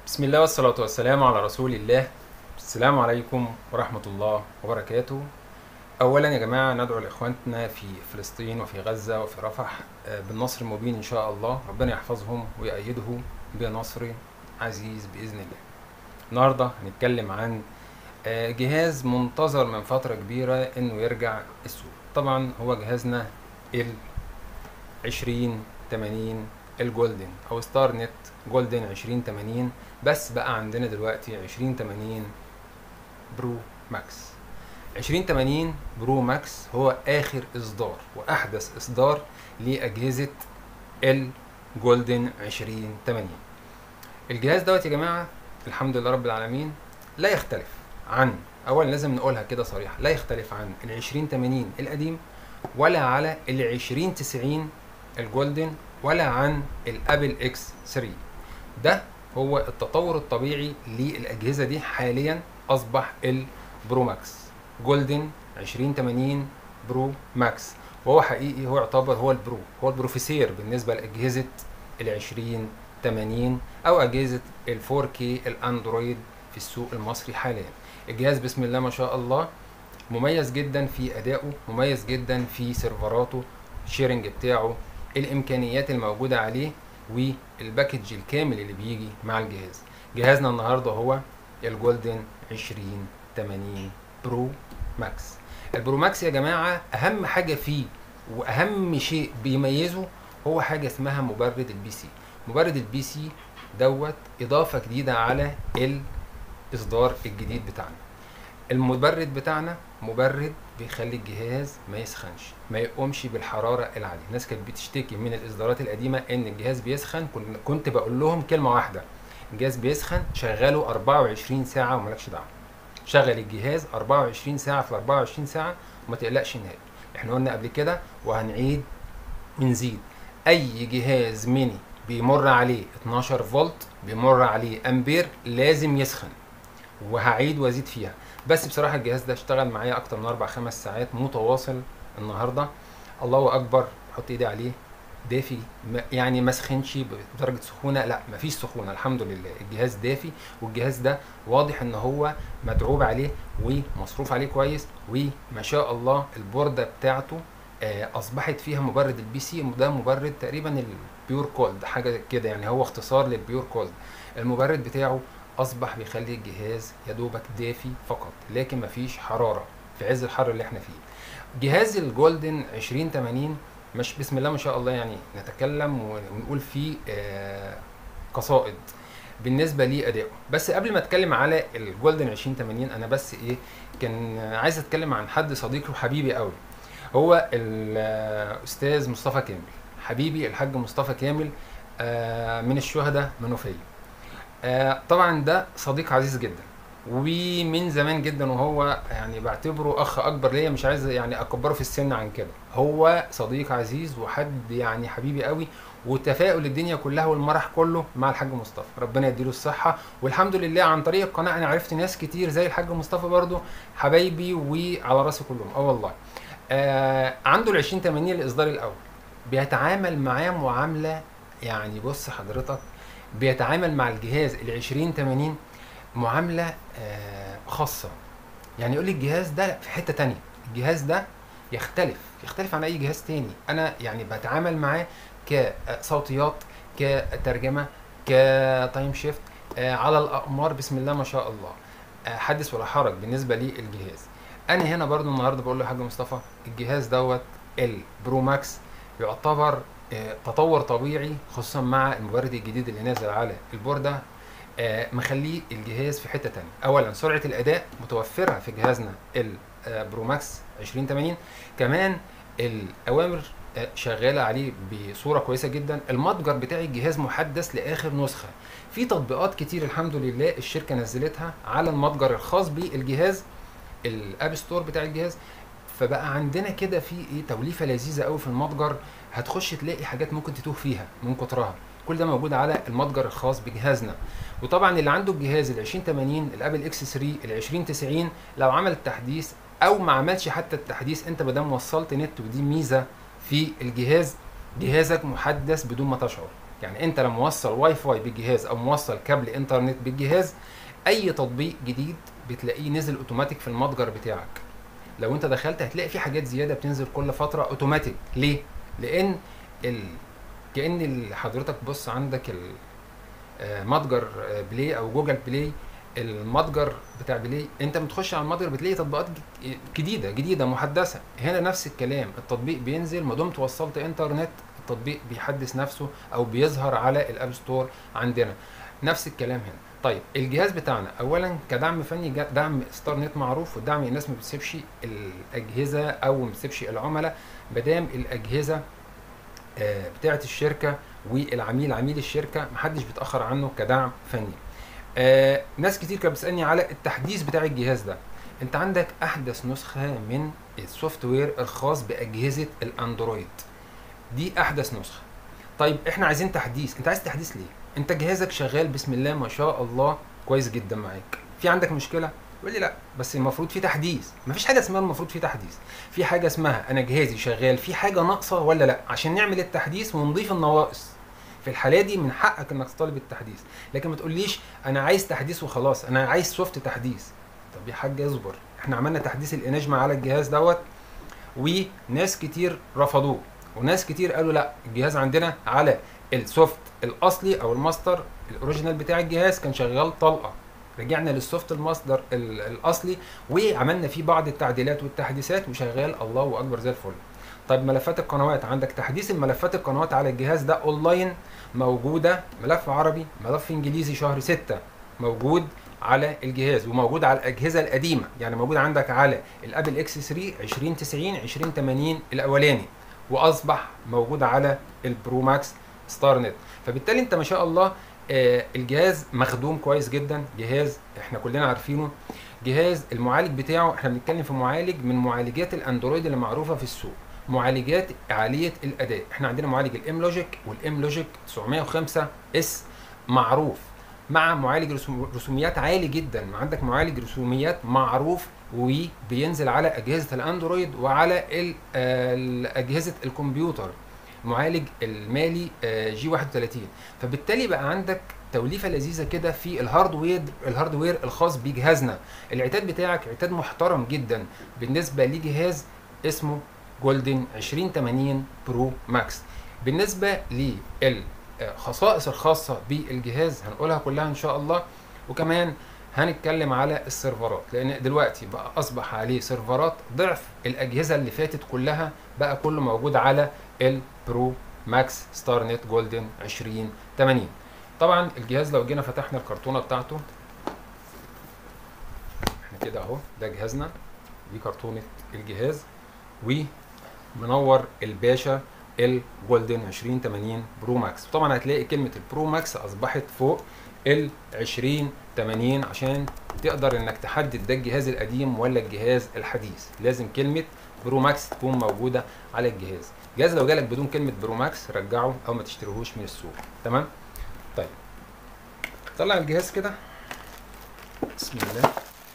بسم الله والصلاة والسلام على رسول الله السلام عليكم ورحمة الله وبركاته أولا يا جماعة ندعو لإخواننا في فلسطين وفي غزة وفي رفح آه، بالنصر المبين إن شاء الله ربنا يحفظهم ويأيده بنصر عزيز بإذن الله النهاردة هنتكلم عن آه، جهاز منتظر من فترة كبيرة إنه يرجع السوق طبعا هو جهازنا ال 2080 الجولدن أو ستار نت جولدن 2080 بس بقى عندنا دلوقتي 2080 برو ماكس 2080 برو ماكس هو اخر اصدار واحدث اصدار لاجهزه الجولدن 2080 الجهاز دوت يا جماعه الحمد لله رب العالمين لا يختلف عن اولا لازم نقولها كده صريحه لا يختلف عن ال 2080 القديم ولا على ال 2090 الجولدن ولا عن الابل اكس 3 ده هو التطور الطبيعي للاجهزه دي حاليا اصبح البرو ماكس جولدن 2080 برو ماكس وهو حقيقي هو يعتبر هو البرو هو البروفيسير بالنسبه لاجهزه ال 2080 او اجهزه ال 4K الاندرويد في السوق المصري حاليا الجهاز بسم الله ما شاء الله مميز جدا في ادائه مميز جدا في سيرفراته الشيرنج بتاعه الامكانيات الموجوده عليه والباكج الكامل اللي بيجي مع الجهاز جهازنا النهارده هو الجولدن 2080 برو ماكس البرو ماكس يا جماعه اهم حاجه فيه واهم شيء بيميزه هو حاجه اسمها مبرد البي سي مبرد البي سي دوت اضافه جديده على الاصدار الجديد بتاعنا المبرد بتاعنا مبرد بيخلي الجهاز ما يسخنش ما يقومش بالحراره العاليه الناس كانت بتشتكي من الاصدارات القديمه ان الجهاز بيسخن كن- كنت بقول لهم كلمه واحده الجهاز بيسخن شغله 24 ساعه ومالكش دعوه شغل الجهاز 24 ساعه في ال 24 ساعه وما تقلقش نهائي احنا قلنا قبل كده وهنعيد ونزيد اي جهاز ميني بيمر عليه 12 فولت بيمر عليه امبير لازم يسخن وهعيد وازيد فيها بس بصراحه الجهاز ده اشتغل معايا اكتر من اربع خمس ساعات متواصل النهارده الله اكبر حط ايدي عليه دافي ما- يعني ما سخنش بدرجه سخونه لا مفيش سخونه الحمد لله الجهاز دافي والجهاز ده واضح ان هو متعوب عليه ومصروف عليه كويس وما شاء الله البورده بتاعته آه، اصبحت فيها مبرد البي سي ده مبرد تقريبا البيور كولد حاجه كده يعني هو اختصار للبيور كولد المبرد بتاعه اصبح بيخلي الجهاز يا دوبك دافي فقط لكن مفيش حراره في عز الحر اللي احنا فيه جهاز الجولدن 2080 مش بسم الله ما شاء الله يعني نتكلم ونقول فيه آه، قصائد بالنسبه لادائه بس قبل ما اتكلم على الجولدن 2080 انا بس ايه كان عايز اتكلم عن حد صديقي وحبيبي قوي هو الاستاذ مصطفى كامل حبيبي الحاج مصطفى كامل آه، من الشهداء منوفيه آه، طبعا ده صديق عزيز جدا ومن زمان جدا وهو يعني بعتبره اخ اكبر ليا مش عايز يعني اكبره في السن عن كده هو صديق عزيز وحد يعني حبيبي قوي وتفاؤل الدنيا كلها والمرح كله مع الحاج مصطفى ربنا يديله الصحه والحمد لله عن طريق القناه انا عرفت ناس كتير زي الحاج مصطفى برضو حبايبي وعلى راسي كلهم اه والله آه عنده ال 2080 الاصدار الاول بيتعامل معاه معامله يعني بص حضرتك بيتعامل مع الجهاز ال 2080 معامله آه خاصه يعني يقول لي الجهاز ده في حته تانية الجهاز ده يختلف يختلف عن اي جهاز تاني انا يعني بتعامل معاه كصوتيات كترجمه كتايم شيفت آه على الاقمار بسم الله ما شاء الله آه حدث ولا حرج بالنسبه للجهاز انا هنا برضو النهارده بقول له يا حاج مصطفى الجهاز دوت البرو ماكس يعتبر آه، تطور طبيعي خصوصا مع المبرد الجديد اللي نازل على البورده آه، مخليه الجهاز في حته تانية اولا سرعه الاداء متوفره في جهازنا البرو ماكس 2080 كمان الاوامر آه، شغاله عليه بصوره كويسه جدا المتجر بتاع الجهاز محدث لاخر نسخه في تطبيقات كتير الحمد لله الشركه نزلتها على المتجر الخاص بالجهاز الاب ستور بتاع الجهاز فبقى عندنا كده في ايه توليفه لذيذه قوي في المتجر هتخش تلاقي حاجات ممكن تتوه فيها من كترها كل ده موجود على المتجر الخاص بجهازنا وطبعا اللي عنده الجهاز ال 2080 الابل اكس 3 ال 2090 لو عمل التحديث او ما عملش حتى التحديث انت ما دام وصلت نت ودي ميزه في الجهاز جهازك محدث بدون ما تشعر يعني انت لما موصل واي فاي بالجهاز او موصل كابل انترنت بالجهاز اي تطبيق جديد بتلاقيه نزل اوتوماتيك في المتجر بتاعك لو انت دخلت هتلاقي في حاجات زياده بتنزل كل فتره اوتوماتيك ليه لان ال... كان ال- حضرتك بص عندك ال... آه، متجر آه، بلاي او جوجل بلاي المتجر بتاع بلاي انت بتخش على المتجر بتلاقي تطبيقات ج- جديده جديده محدثه هنا نفس الكلام التطبيق بينزل ما دمت وصلت انترنت التطبيق بيحدث نفسه او بيظهر على الاب ستور عندنا نفس الكلام هنا طيب الجهاز بتاعنا اولا كدعم فني جا- دعم ستار نت معروف والدعم الناس ما بتسيبش الاجهزه او ما بتسيبش العملاء مادام الاجهزه آه، بتاعه الشركه والعميل عميل الشركه محدش بيتاخر عنه كدعم فني آه، ناس كتير كانت بتسالني على التحديث بتاع الجهاز ده انت عندك احدث نسخه من السوفت وير الخاص باجهزه الاندرويد دي احدث نسخه طيب احنا عايزين تحديث انت عايز تحديث ليه انت جهازك شغال بسم الله ما شاء الله كويس جدا معاك في عندك مشكله يقول لي لا بس المفروض في تحديث مفيش حاجه اسمها المفروض في تحديث في حاجه اسمها انا جهازي شغال في حاجه ناقصه ولا لا عشان نعمل التحديث ونضيف النواقص في الحاله دي من حقك انك تطالب التحديث لكن ما تقوليش انا عايز تحديث وخلاص انا عايز سوفت تحديث طب يا حاج اصبر احنا عملنا تحديث الانجما على الجهاز دوت وناس كتير رفضوه وناس كتير قالوا لا الجهاز عندنا على السوفت الاصلي او الماستر الاوريجينال بتاع الجهاز كان شغال طلقه رجعنا للسوفت المصدر ال- الاصلي وعملنا فيه بعض التعديلات والتحديثات وشغال الله اكبر زي الفل طيب ملفات القنوات عندك تحديث الملفات القنوات على الجهاز ده اونلاين موجوده ملف عربي ملف انجليزي شهر 6 موجود على الجهاز وموجود على الاجهزه القديمه يعني موجود عندك على الابل اكس 3 2090 2080 الاولاني واصبح موجود على البرو ماكس ستار نت فبالتالي انت ما شاء الله آه، الجهاز مخدوم كويس جدا جهاز احنا كلنا عارفينه جهاز المعالج بتاعه احنا بنتكلم في معالج من معالجات الاندرويد اللي معروفه في السوق معالجات عاليه الاداء احنا عندنا معالج الام لوجيك والام لوجيك 905 اس معروف مع معالج رسوم- رسوميات عالي جدا عندك معالج رسوميات معروف وبينزل على اجهزه الاندرويد وعلى ال- آه، اجهزه الكمبيوتر معالج المالي آه، جي 31 فبالتالي بقى عندك توليفه لذيذه كده في الهاردوير الهاردوير الخاص بجهازنا العتاد بتاعك عتاد محترم جدا بالنسبه لجهاز اسمه جولدن 2080 برو ماكس بالنسبه للخصائص الخاصه بالجهاز هنقولها كلها ان شاء الله وكمان هنتكلم على السيرفرات لان دلوقتي بقى اصبح عليه سيرفرات ضعف الاجهزه اللي فاتت كلها بقى كله موجود على البرو ماكس ستار نت جولدن 2080 طبعا الجهاز لو جينا فتحنا الكرتونه بتاعته احنا كده اهو ده جهازنا دي كرتونه الجهاز ومنور الباشا الجولدن 2080 برو ماكس طبعا هتلاقي كلمه البرو ماكس اصبحت فوق ال 2080 عشان تقدر انك تحدد ده الجهاز القديم ولا الجهاز الحديث لازم كلمه برو ماكس تكون موجوده على الجهاز الجهاز لو جالك بدون كلمه برو ماكس رجعه او ما تشتريهوش من السوق تمام طيب طلع الجهاز كده بسم الله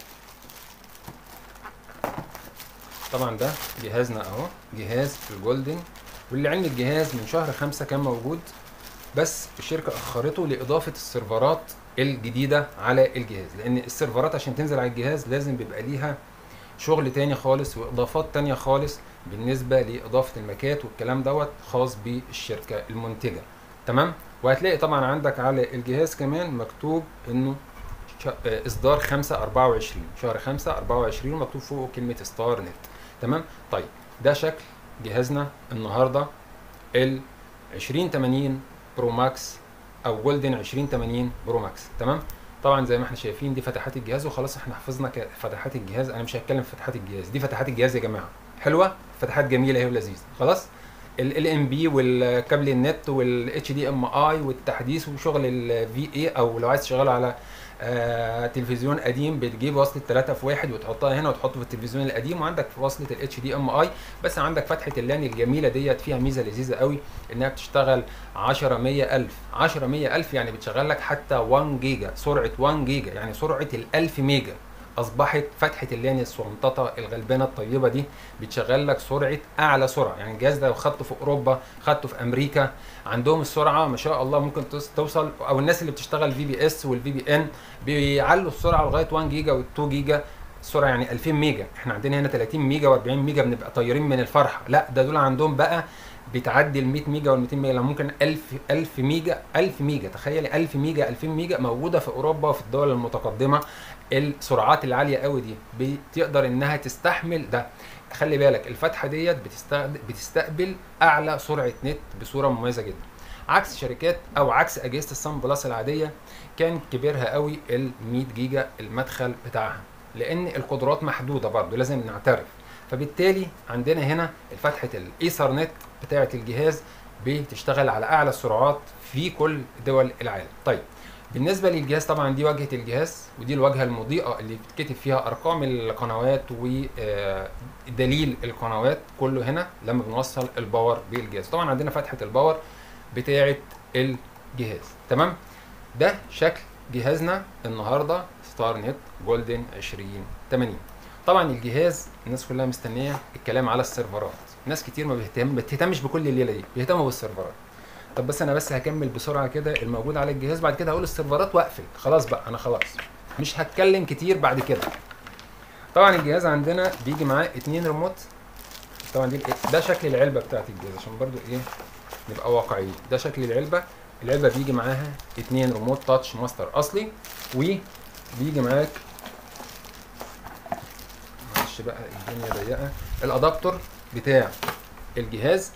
طبعا ده جهازنا اهو جهاز الجولدن واللي علم الجهاز من شهر خمسة كان موجود بس الشركة أخرته لإضافة السيرفرات الجديدة على الجهاز لأن السيرفرات عشان تنزل على الجهاز لازم بيبقى ليها شغل تاني خالص وإضافات تانية خالص بالنسبة لإضافة الماكات والكلام دوت خاص بالشركة المنتجة تمام وهتلاقي طبعا عندك على الجهاز كمان مكتوب انه ش- آه، اصدار 5 24 شهر 5 24 مكتوب فوقه كلمه ستار نت تمام طيب ده شكل جهازنا النهارده ال 2080 برو ماكس او جولدن 2080 برو ماكس تمام طبعا زي ما احنا شايفين دي فتحات الجهاز وخلاص احنا حفظنا ك- فتحات الجهاز انا مش هتكلم في فتحات الجهاز دي فتحات الجهاز يا جماعه حلوه فتحات جميله اهي ولذيذه خلاص ال ام بي والكابل النت والاتش دي ام اي والتحديث وشغل الفي اي او لو عايز تشغله على آه تلفزيون قديم بتجيب وصله 3 في 1 وتحطها هنا وتحطه في التلفزيون القديم وعندك في وصله الاتش دي ام اي بس عندك فتحه اللان الجميله ديت فيها ميزه لذيذه قوي انها بتشتغل 10 100 الف 10 100 الف يعني بتشغل لك حتى 1 جيجا سرعه 1 جيجا يعني سرعه ال 1000 ميجا اصبحت فتحه اللان الصغنططه الغلبانه الطيبه دي بتشغل لك سرعه اعلى سرعه يعني الجهاز ده لو خدته في اوروبا خدته في امريكا عندهم السرعه ما شاء الله ممكن توص- توصل او الناس اللي بتشتغل في بي اس والفي بي ان بيعلوا السرعه لغايه 1 جيجا و2 جيجا السرعه يعني 2000 ميجا احنا عندنا هنا 30 ميجا و40 ميجا بنبقى طايرين من الفرحه لا ده دول عندهم بقى بتعدي ال 100 ميجا وال 200 ميجا لو ممكن 1000 1000 ميجا 1000 ميجا تخيلي 1000 ميجا 2000 ميجا موجوده في اوروبا وفي الدول المتقدمه السرعات العاليه قوي دي بتقدر انها تستحمل ده خلي بالك الفتحه ديت بتستقبل بتستقبل اعلى سرعه نت بصوره مميزه جدا عكس شركات او عكس اجهزه السان بلس العاديه كان كبيرها قوي ال 100 جيجا المدخل بتاعها لان القدرات محدوده برضو لازم نعترف فبالتالي عندنا هنا فتحه الايثرنت بتاعه الجهاز بتشتغل على اعلى السرعات في كل دول العالم طيب بالنسبه للجهاز طبعا دي واجهه الجهاز ودي الواجهه المضيئه اللي بتكتب فيها ارقام القنوات ودليل القنوات كله هنا لما بنوصل الباور بالجهاز طبعا عندنا فتحه الباور بتاعه الجهاز تمام ده شكل جهازنا النهارده ستار نت جولدن 2080 طبعا الجهاز الناس كلها مستنيه الكلام على السيرفرات ناس كتير ما بيهتم ما بتهتمش بكل الليله دي بيهتموا بالسيرفرات طب بس انا بس هكمل بسرعه كده الموجود على الجهاز بعد كده هقول السيرفرات واقفل خلاص بقى انا خلاص مش هتكلم كتير بعد كده طبعا الجهاز عندنا بيجي معاه اتنين ريموت طبعا دي ده شكل العلبه بتاعت الجهاز عشان برضو ايه نبقى واقعيين ده شكل العلبه العلبه بيجي معاها اتنين ريموت تاتش ماستر اصلي وبيجي معاك معلش بقى الدنيا ضيقه الادابتور بتاع الجهاز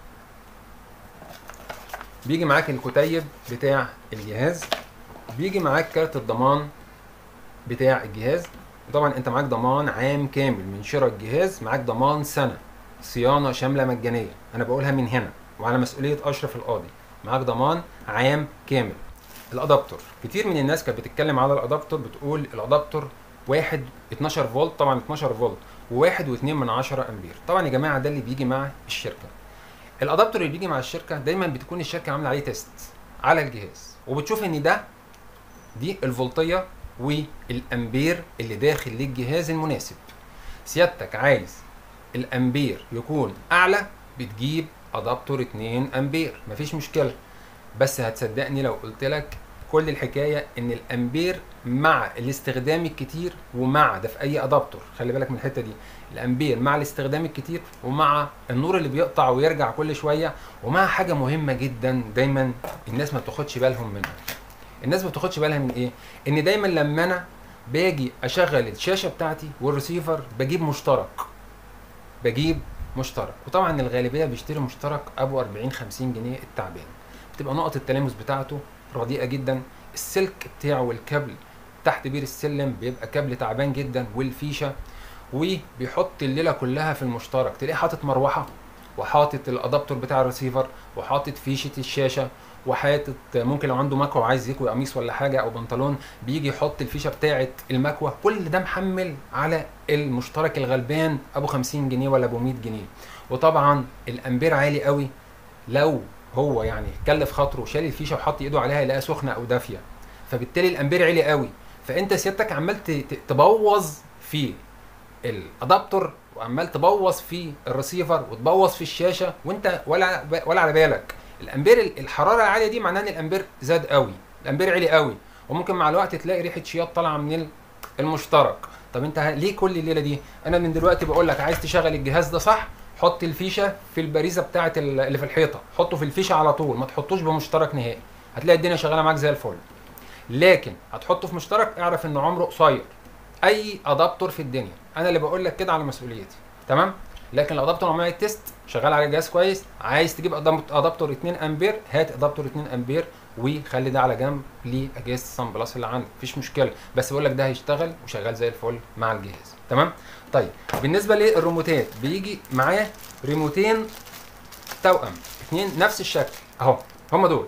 بيجي معاك الكتيب بتاع الجهاز بيجي معاك كارت الضمان بتاع الجهاز طبعا انت معاك ضمان عام كامل من شراء الجهاز معاك ضمان سنه صيانه شامله مجانيه انا بقولها من هنا وعلى مسؤوليه اشرف القاضي معاك ضمان عام كامل الادابتور كتير من الناس كانت بتتكلم على الادابتور بتقول الادابتور واحد 12 فولت طبعا 12 فولت وواحد واتنين من عشرة امبير طبعا يا جماعه ده اللي بيجي مع الشركه الادابتور اللي بيجي مع الشركه دايما بتكون الشركه عامله عليه تيست على الجهاز وبتشوف ان ده دي الفولتيه والامبير اللي داخل للجهاز المناسب سيادتك عايز الامبير يكون اعلى بتجيب ادابتور 2 امبير مفيش مشكله بس هتصدقني لو قلت لك كل الحكايه ان الامبير مع الاستخدام الكتير ومع ده في اي ادابتور خلي بالك من الحته دي الامبير مع الاستخدام الكتير ومع النور اللي بيقطع ويرجع كل شويه ومع حاجه مهمه جدا دايما الناس ما بتاخدش بالهم منها الناس ما بتاخدش بالها من ايه ان دايما لما انا باجي اشغل الشاشه بتاعتي والريسيفر بجيب مشترك بجيب مشترك وطبعا الغالبيه بيشتري مشترك ابو 40 50 جنيه التعبان بتبقى نقط التلامس بتاعته رديئه جدا السلك بتاعه والكابل تحت بير السلم بيبقى كابل تعبان جدا والفيشه وبيحط الليله كلها في المشترك تلاقيه حاطط مروحه وحاطط الادابتور بتاع الريسيفر وحاطط فيشه الشاشه وحاطط ممكن لو عنده مكوه وعايز يكوي قميص ولا حاجه او بنطلون بيجي يحط الفيشه بتاعه المكوه كل ده محمل على المشترك الغلبان ابو 50 جنيه ولا ابو 100 جنيه وطبعا الامبير عالي قوي لو هو يعني كلف خاطره وشال الفيشه وحط ايده عليها يلاقيها سخنه او دافيه فبالتالي الامبير عالي قوي فانت سيادتك عمال ت- ت- تبوظ في الادابتور وعمال تبوظ في الريسيفر وتبوظ في الشاشه وانت ولا ولا على بالك الامبير الحراره العاليه دي معناها ان الامبير زاد قوي الامبير عالي قوي وممكن مع الوقت تلاقي ريحه شياط طالعه من المشترك طب انت ليه كل الليله دي انا من دلوقتي بقول لك عايز تشغل الجهاز ده صح حط الفيشه في البريزه بتاعه ال- اللي في الحيطه حطه في الفيشه على طول ما تحطوش بمشترك نهائي هتلاقي الدنيا شغاله معاك زي الفل لكن هتحطه في مشترك اعرف ان عمره قصير اي ادابتور في الدنيا انا اللي بقول لك كده على مسؤوليتي تمام لكن الادابتور عمال تيست شغال على الجهاز كويس عايز تجيب أدام- ادابتور 2 امبير هات ادابتور 2 امبير وخلي ده على جنب لاجهزه السان بلس اللي عندك مفيش مشكله بس بقول لك ده هيشتغل وشغال زي الفل مع الجهاز تمام طيب بالنسبه للريموتات بيجي معاه ريموتين توأم اتنين نفس الشكل اهو هم دول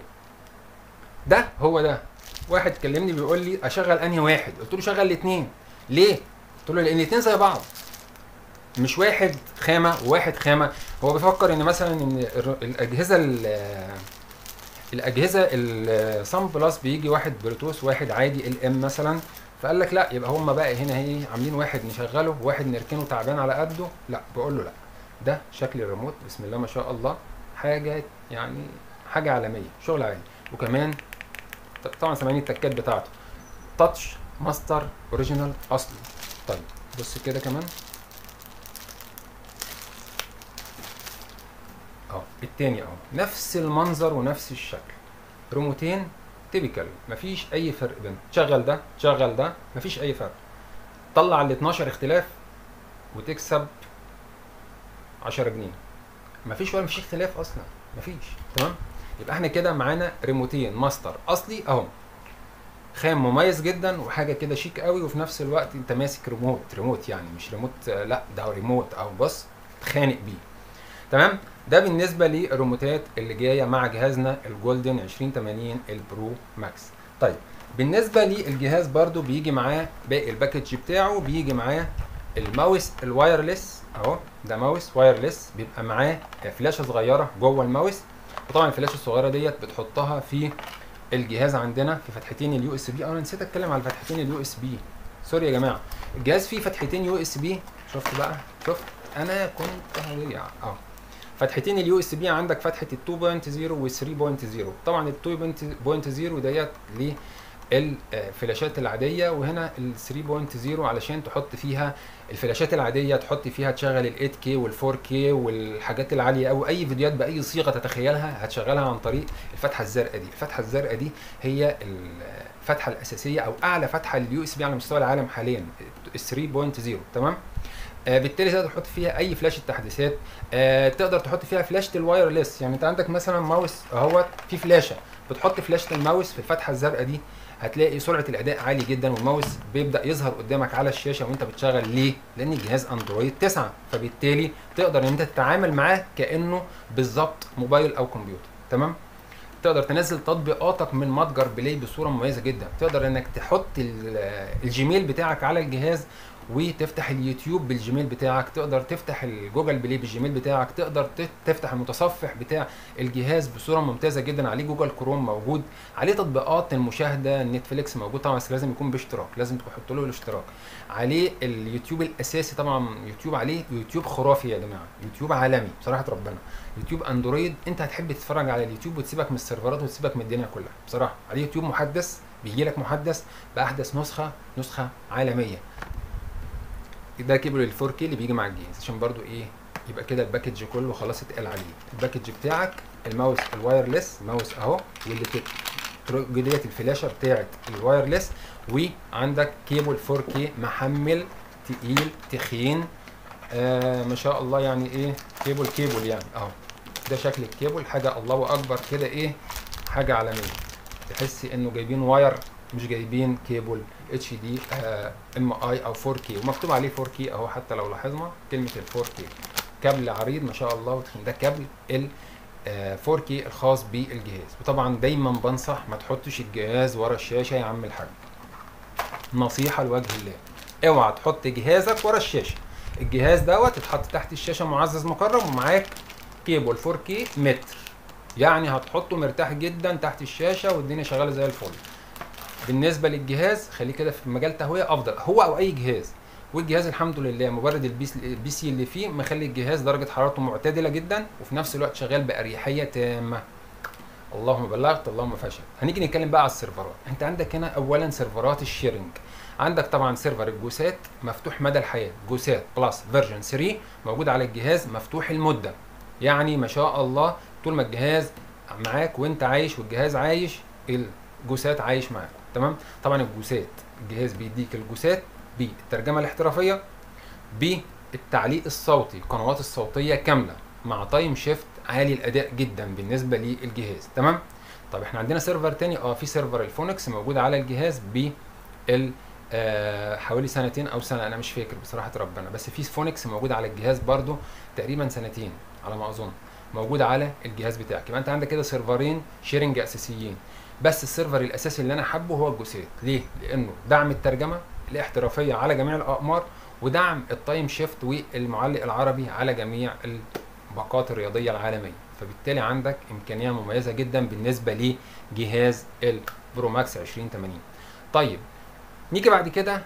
ده هو ده واحد كلمني بيقول لي اشغل انهي واحد قلت له شغل الاثنين ليه قلت له لان الاثنين زي بعض مش واحد خامه وواحد خامه هو بيفكر ان مثلا ان الر- الاجهزه ال- الاجهزه السام بلس بيجي واحد بلوتوث واحد عادي ال ام مثلا فقال لك لا يبقى هم بقى هنا هي عاملين واحد نشغله وواحد نركنه تعبان على قده لا بقول له لا ده شكل الريموت بسم الله ما شاء الله حاجه يعني حاجه عالميه شغل عالي وكمان ط- طبعا سامعين التكات بتاعته تاتش ماستر اوريجينال اصلي طيب بص كده كمان اهو التاني اهو نفس المنظر ونفس الشكل ريموتين تيبيكال مفيش اي فرق بينهم تشغل ده تشغل ده مفيش اي فرق طلع ال 12 اختلاف وتكسب 10 جنيه مفيش ولا مفيش اختلاف اصلا مفيش تمام يبقى احنا كده معانا ريموتين ماستر اصلي اهو خام مميز جدا وحاجه كده شيك قوي وفي نفس الوقت انت ماسك ريموت ريموت يعني مش ريموت آه، لا ده ريموت او بص تخانق بيه تمام ده بالنسبه للريموتات اللي جايه مع جهازنا الجولدن 2080 البرو ماكس طيب بالنسبه للجهاز برضو بيجي معاه باقي الباكج بتاعه بيجي معاه الماوس الوايرلس اهو ده ماوس وايرلس بيبقى معاه فلاشه صغيره جوه الماوس وطبعا الفلاشه الصغيره ديت بتحطها في الجهاز عندنا في فتحتين اليو اس بي انا نسيت اتكلم على فتحتين اليو اس بي سوري يا جماعه الجهاز فيه فتحتين يو اس بي شفت بقى شفت انا كنت هضيع اه فتحتين اليو اس بي عندك فتحه ال 2.0 وال 3.0 طبعا ال 2.0 ديت للفلاشات العاديه وهنا ال 3.0 علشان تحط فيها الفلاشات العاديه تحط فيها تشغل ال 8K وال 4K والحاجات العاليه او اي فيديوهات باي صيغه تتخيلها هتشغلها عن طريق الفتحه الزرقاء دي الفتحه الزرقاء دي هي الفتحه الاساسيه او اعلى فتحه لليو اس بي على مستوى العالم حاليا ال 3.0 تمام آه بالتالي تقدر تحط فيها اي فلاشه تحديثات آه تقدر تحط فيها فلاشه الوايرلس يعني انت عندك مثلا ماوس اهوت في فلاشه بتحط فلاشه الماوس في الفتحه الزرقاء دي هتلاقي سرعه الاداء عالي جدا والماوس بيبدا يظهر قدامك على الشاشه وانت بتشغل ليه لان الجهاز اندرويد 9 فبالتالي تقدر ان انت تتعامل معاه كانه بالظبط موبايل او كمبيوتر تمام تقدر تنزل تطبيقاتك من متجر بلاي بصوره مميزه جدا تقدر انك تحط الجيميل بتاعك على الجهاز وتفتح اليوتيوب بالجيميل بتاعك تقدر تفتح الجوجل بلاي بالجيميل بتاعك تقدر تفتح المتصفح بتاع الجهاز بصوره ممتازه جدا عليه جوجل كروم موجود عليه تطبيقات المشاهده نتفليكس موجود طبعا بس لازم يكون باشتراك لازم تحط له الاشتراك عليه اليوتيوب الاساسي طبعا يوتيوب عليه يوتيوب خرافي يا جماعه يوتيوب عالمي بصراحه ربنا يوتيوب اندرويد انت هتحب تتفرج على اليوتيوب وتسيبك من السيرفرات وتسيبك من الدنيا كلها بصراحه عليه يوتيوب محدث بيجي لك محدث باحدث نسخه نسخه عالميه ده كيبل ال 4K اللي بيجي مع الجهاز عشان برضو ايه يبقى كده الباكج كله خلاص اتقال عليه الباكج بتاعك الماوس الوايرلس ماوس اهو واللي ديت الفلاشه بتاعت الوايرلس وعندك كيبل 4K محمل تقيل تخين آه ما شاء الله يعني ايه كيبل كيبل يعني اهو ده شكل الكيبل حاجه الله اكبر كده ايه حاجه عالميه تحسي انه جايبين واير مش جايبين كيبل اتش دي ام اي او 4K ومكتوب عليه 4K اهو حتى لو لاحظنا كلمه ال 4K كابل عريض ما شاء الله وتخين ده كابل ال 4K الخاص بالجهاز وطبعا دايما بنصح ما تحطش الجهاز ورا الشاشه يا عم الحاج نصيحه لوجه الله اوعى تحط جهازك ورا الشاشه الجهاز دوت اتحط تحت الشاشه معزز مكرم ومعاك كيبل 4K متر يعني هتحطه مرتاح جدا تحت الشاشه والدنيا شغاله زي الفل بالنسبه للجهاز خليه كده في مجال تهويه افضل هو او اي جهاز والجهاز الحمد لله مبرد البي سي اللي فيه مخلي الجهاز درجه حرارته معتدله جدا وفي نفس الوقت شغال باريحيه تامه اللهم بلغت اللهم فشل هنيجي نتكلم بقى على السيرفرات انت عندك هنا اولا سيرفرات الشيرنج عندك طبعا سيرفر الجوسات مفتوح مدى الحياه جوسات بلس فيرجن 3 موجود على الجهاز مفتوح المده يعني ما شاء الله طول ما الجهاز معاك وانت عايش والجهاز عايش الجوسات عايش معاك تمام طبعا الجوسات الجهاز بيديك الجوسات بالترجمه الاحترافيه بالتعليق الصوتي القنوات الصوتيه كامله مع تايم شيفت عالي الاداء جدا بالنسبه للجهاز تمام طب احنا عندنا سيرفر تاني اه في سيرفر الفونكس موجود على الجهاز ب آه حوالي سنتين او سنه انا مش فاكر بصراحه ربنا بس في فونكس موجود على الجهاز برضو تقريبا سنتين على ما اظن موجود على الجهاز بتاعك يبقى انت عندك كده سيرفرين شيرنج اساسيين بس السيرفر الاساسي اللي انا حابه هو الجوسيت ليه لانه دعم الترجمه الاحترافيه على جميع الاقمار ودعم التايم شيفت والمعلق العربي على جميع الباقات الرياضيه العالميه فبالتالي عندك امكانيه مميزه جدا بالنسبه لجهاز البرو ماكس 2080 طيب نيجي بعد كده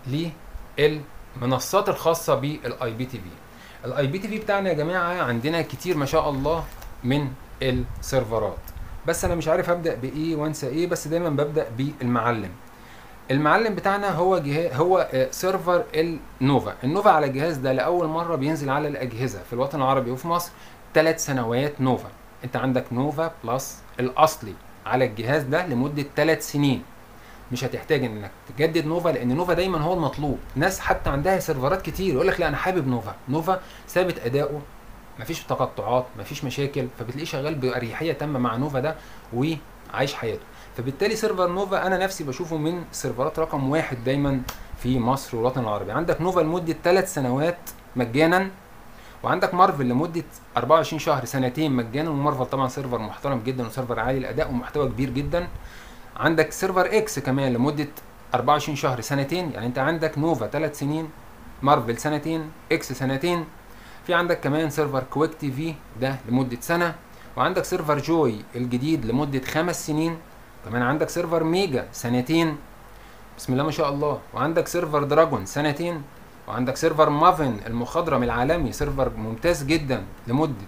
للمنصات الخاصه بالاي بي تي في الاي بي تي في بتاعنا يا جماعه عندنا كتير ما شاء الله من السيرفرات بس انا مش عارف ابدا بايه وانسى ايه بس دايما ببدا بالمعلم المعلم بتاعنا هو جهاز هو آه، سيرفر النوفا النوفا على الجهاز ده لاول مره بينزل على الاجهزه في الوطن العربي وفي مصر ثلاث سنوات نوفا انت عندك نوفا بلس الاصلي على الجهاز ده لمده ثلاث سنين مش هتحتاج انك تجدد نوفا لان نوفا دايما هو المطلوب ناس حتى عندها سيرفرات كتير يقول لك لا انا حابب نوفا نوفا ثابت اداؤه مفيش تقطعات مفيش مشاكل فبتلاقيه شغال باريحيه تامه مع نوفا ده وعايش حياته فبالتالي سيرفر نوفا انا نفسي بشوفه من السيرفرات رقم واحد دايما في مصر والوطن العربي عندك نوفا لمده ثلاث سنوات مجانا وعندك مارفل لمده 24 شهر سنتين مجانا ومارفل طبعا سيرفر محترم جدا وسيرفر عالي الاداء ومحتوى كبير جدا عندك سيرفر اكس كمان لمده 24 شهر سنتين يعني انت عندك نوفا ثلاث سنين مارفل سنتين اكس سنتين في عندك كمان سيرفر كويك تي في ده لمده سنه وعندك سيرفر جوي الجديد لمده خمس سنين كمان عندك سيرفر ميجا سنتين بسم الله ما شاء الله وعندك سيرفر دراجون سنتين وعندك سيرفر مافن المخضرم العالمي سيرفر ممتاز جدا لمدة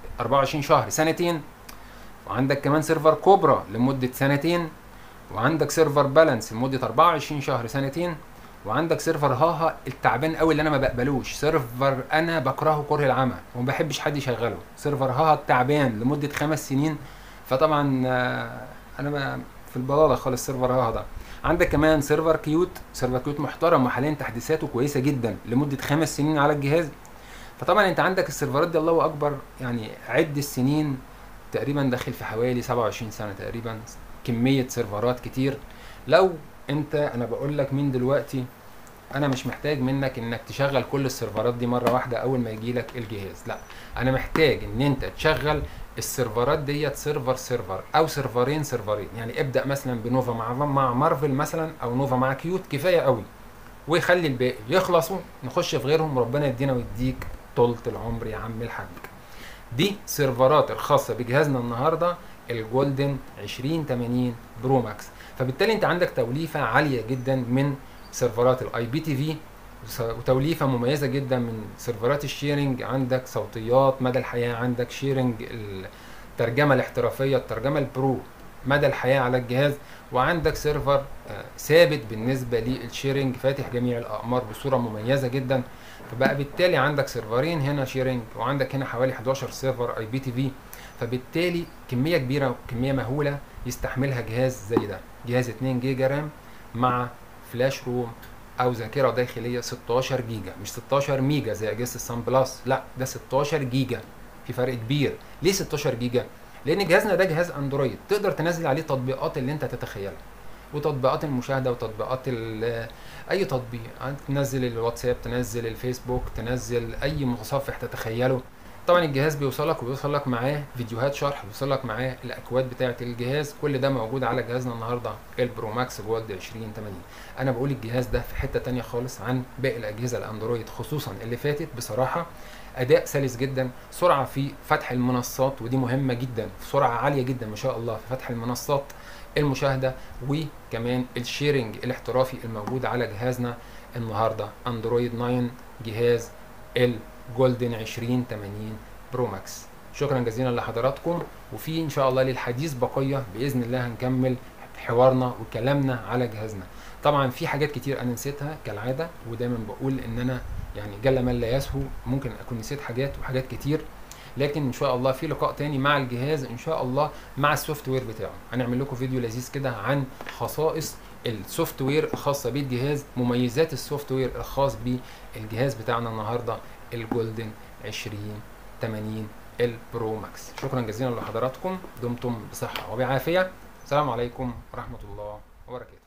24 شهر سنتين وعندك كمان سيرفر كوبرا لمدة سنتين وعندك سيرفر بالانس لمدة 24 شهر سنتين وعندك سيرفر هاها التعبان قوي اللي انا ما بقبلوش سيرفر انا بكرهه كره العمى وما بحبش حد يشغله سيرفر هاها التعبان لمدة خمس سنين فطبعا آه، انا ما في البلاله خالص سيرفر هاها ده عندك كمان سيرفر كيوت سيرفر كيوت محترم وحاليا تحديثاته كويسه جدا لمده خمس سنين على الجهاز فطبعا انت عندك السيرفرات دي الله اكبر يعني عد السنين تقريبا داخل في حوالي 27 سنه تقريبا كميه سيرفرات كتير لو انت انا بقول لك من دلوقتي انا مش محتاج منك انك تشغل كل السيرفرات دي مره واحده اول ما يجي لك الجهاز لا انا محتاج ان انت تشغل السيرفرات ديت سيرفر سيرفر او سيرفرين سيرفرين يعني ابدا مثلا بنوفا مع مع مارفل مثلا او نوفا مع كيوت كفايه قوي ويخلي الباقي يخلصوا نخش في غيرهم ربنا يدينا ويديك طولة العمر يا عم الحاج دي سيرفرات الخاصة بجهازنا النهاردة الجولدن 2080 برو ماكس فبالتالي انت عندك توليفة عالية جدا من سيرفرات الاي بي تي في وتوليفه مميزه جدا من سيرفرات الشيرنج عندك صوتيات مدى الحياه عندك شيرنج الترجمه الاحترافيه الترجمه البرو مدى الحياه على الجهاز وعندك سيرفر آه، ثابت بالنسبه للشيرنج فاتح جميع الاقمار بصوره مميزه جدا فبقى بالتالي عندك سيرفرين هنا شيرنج وعندك هنا حوالي 11 سيرفر اي بي تي في فبالتالي كميه كبيره وكميه مهوله يستحملها جهاز زي ده جهاز 2 جيجا رام مع فلاش روم او ذاكره داخليه 16 جيجا مش 16 ميجا زي اجهزه السان بلس لا ده 16 جيجا في فرق كبير ليه 16 جيجا لان جهازنا ده جهاز اندرويد تقدر تنزل عليه تطبيقات اللي انت تتخيلها وتطبيقات المشاهده وتطبيقات اي تطبيق تنزل الواتساب تنزل الفيسبوك تنزل اي متصفح تتخيله طبعا الجهاز بيوصلك وبيوصلك معاه فيديوهات شرح بيوصلك معاه الاكواد بتاعه الجهاز كل ده موجود على جهازنا النهارده البرو ماكس جولد 2080 انا بقول الجهاز ده في حته تانية خالص عن باقي الاجهزه الاندرويد خصوصا اللي فاتت بصراحه اداء سلس جدا سرعه في فتح المنصات ودي مهمه جدا سرعه عاليه جدا ما شاء الله في فتح المنصات المشاهده وكمان الشيرنج الاحترافي الموجود على جهازنا النهارده اندرويد 9 جهاز ال جولدن 2080 برو ماكس شكرا جزيلا لحضراتكم وفي ان شاء الله للحديث بقيه باذن الله هنكمل حوارنا وكلامنا على جهازنا طبعا في حاجات كتير انا نسيتها كالعاده ودايما بقول ان انا يعني جل من لا يسهو ممكن اكون نسيت حاجات وحاجات كتير لكن ان شاء الله في لقاء تاني مع الجهاز ان شاء الله مع السوفت وير بتاعه هنعمل لكم فيديو لذيذ كده عن خصائص السوفت وير الخاصه بالجهاز مميزات السوفت وير الخاص بالجهاز بتاعنا النهارده الجولدن 20 80 البرو ماكس شكرا جزيلا لحضراتكم دمتم بصحه وبعافيه السلام عليكم ورحمه الله وبركاته